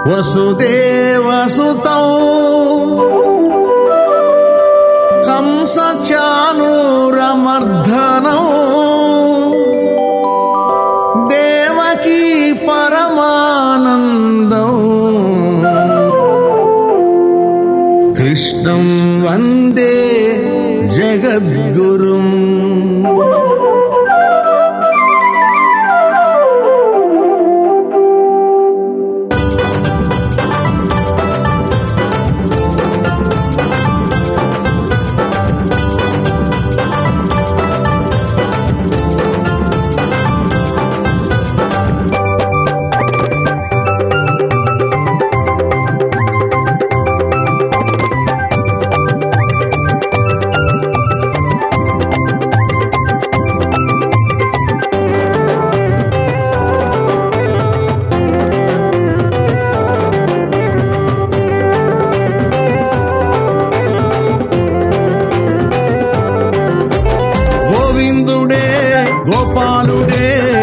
వసుదేవసుతం కంసచానూరమర్ధనం దేవకీ పరమానందం కృష్ణం వందే జగద్గురుం గోవిందుడే గోపాలుడే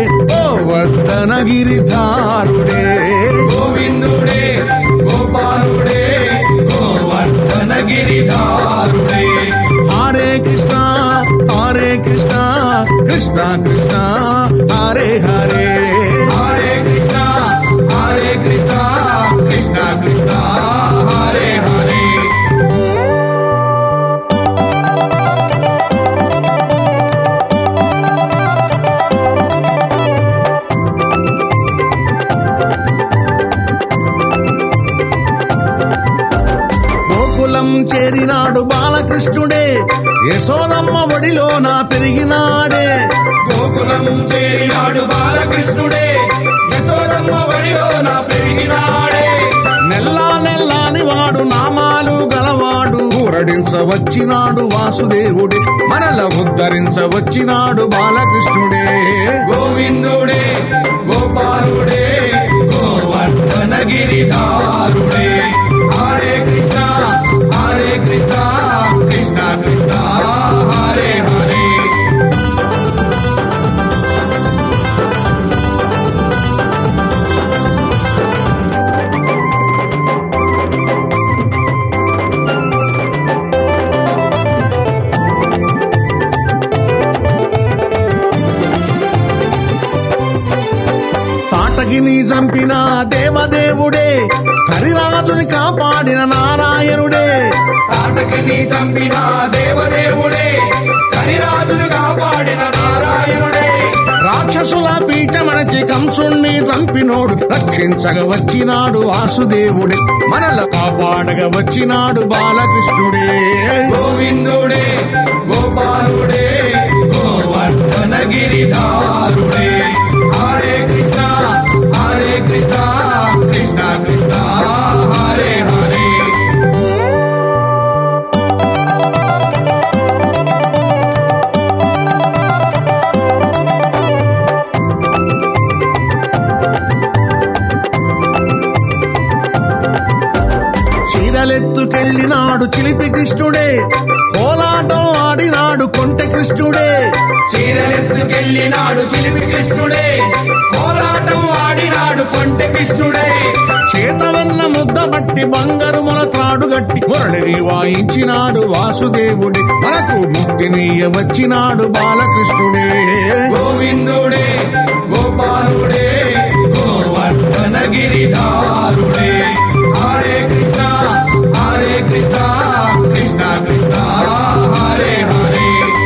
గోవర్ధనగిరిధారుడే గోవిందుడే గోపాలుడే గోవర్ధన గిరిధారుడే హరే కృష్ణ హరే కృష్ణ కృష్ణ కృష్ణ హరే హరే హరే కృష్ణ హరే కృష్ణ కృష్ణ కృష్ణ హరే హరే గోకులం చేరినాడు బాలకృష్ణుడే యశోదమ్మ ఒడిలో నా పెరిగినాడే గోకులం చేరినాడు బాలకృష్ణుడే యశోదమ్మ వడిలో నా పెరిగినాడే నెల్లా నెల్లాని వాడు నామాలు గలవాడు ఊరడించవచ్చినాడు వాసుదేవుడే మనల ఉద్ధరించవచ్చినాడు బాలకృష్ణుడే గోవిందుడే గోపాలుడే గోవర్ధన గిరిధారుడే హరే కృష్ణ హరే కృష్ణ కృష్ణ కృష్ణ హరే హరే తాటకిని చంపిన దేవదేవుడే హరిరాజుని కాపాడిన నారాయణుడే తాటకిని చంపిన దేవదేవుడే కరిరాజును కాపాడిన నారాయణుడే రాక్షసుల పీచమణచి కంసుణ్ణి చంపినోడు రక్షించగ వచ్చినాడు వాసుదేవుడే మనల కాపాడగ వచ్చినాడు బాలకృష్ణుడే గోవిందుడే గోపాలుడే గోవర్ధన గిరిధారుడే హరే కృష్ణ హరే కృష్ణ కృష్ణ కృష్ణ హరే హరే చీరలెత్తుకెళ్ళినాడు చిలిపి కృష్ణుడే కోలాటం ఆడినాడు కొంటె కృష్ణుడే చీరలెత్తుకెళ్ళినాడు చిలిపి కృష్ణుడే కోలాటం ఆడినాడు కొంటె కృష్ణుడే చేతవన్న ముద్ద బట్టి బంగారు మొల త్రాడు గట్టి మురళిని వాయించినాడు వాసుదేవుడి మనకు ముక్తినీయ వచ్చినాడు బాలకృష్ణుడే గోవిందుడే గోపాలుడే గోవర్ధన గిరిధారుడే హరే కృష్ణ హరే కృష్ణ కృష్ణ కృష్ణ హరే హరే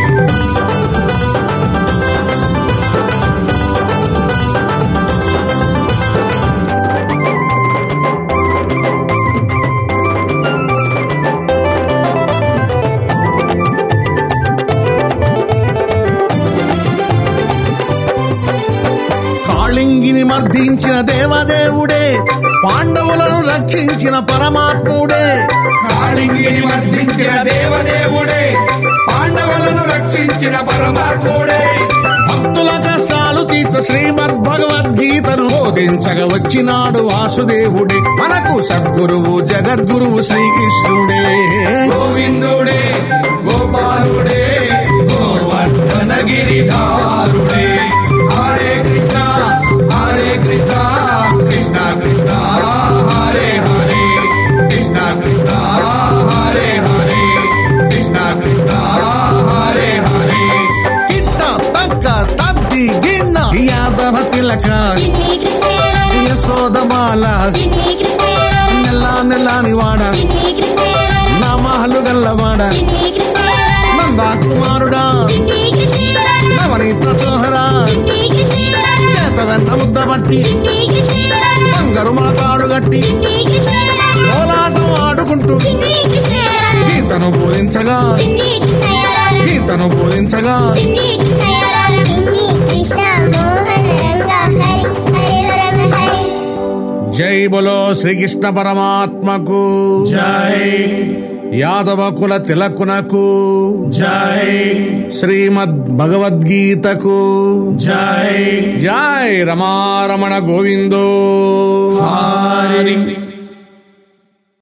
కాళింగిని మర్దించిన దేవదేవుడే పాండవులను రక్షించిన పరమాత్ముడే కాళింగిని మర్దించిన దేవదేవుడే పాండవులను రక్షించిన పరమాత్ముడే భక్తుల కష్టాలు తీర్చ శ్రీమద్ భగవద్గీతను బోధించగ వచ్చినాడు వాసుదేవుడే మనకు సద్గురువు జగద్గురువు శ్రీకృష్ణుడే గోవిందుడే గోపాలుడే గోవర్ధన గిరిధారుడే హరే కృష్ణ హరే కృష్ణ కృష్ణ కృష్ణ హరే గోపాల చిన్ని కృష్ణయ్య నెల్ల నెల్లాని వాడ చిన్ని కృష్ణయ్య నామాలు గల్లవాడ చిన్ని కృష్ణయ్య నందా కుమారుడా చిన్ని కృష్ణయ్య నవనీత చోహరా చిన్ని కృష్ణయ్య చేతవెన్న ముద్ద పట్టి చిన్ని కృష్ణయ్య బంగారు మాతాడు గట్టి చిన్ని కృష్ణయ్య కోలాటం ఆడుకుంటూ చిన్ని కృష్ణయ్య గీతను పూరించగా చిన్ని కృష్ణయ్య గీతను పూరించగా చిన్ని కృష్ణయ్య చిన్ని కృష్ణ మోహన రంగ హరి హరి రంగ హరి జై బలో శ్రీకృష్ణ పరమాత్మకు జై యాదవ కుల తిలకునకు జై శ్రీమద్ భగవద్గీతకు జై జై రమారమణ గోవిందో హరి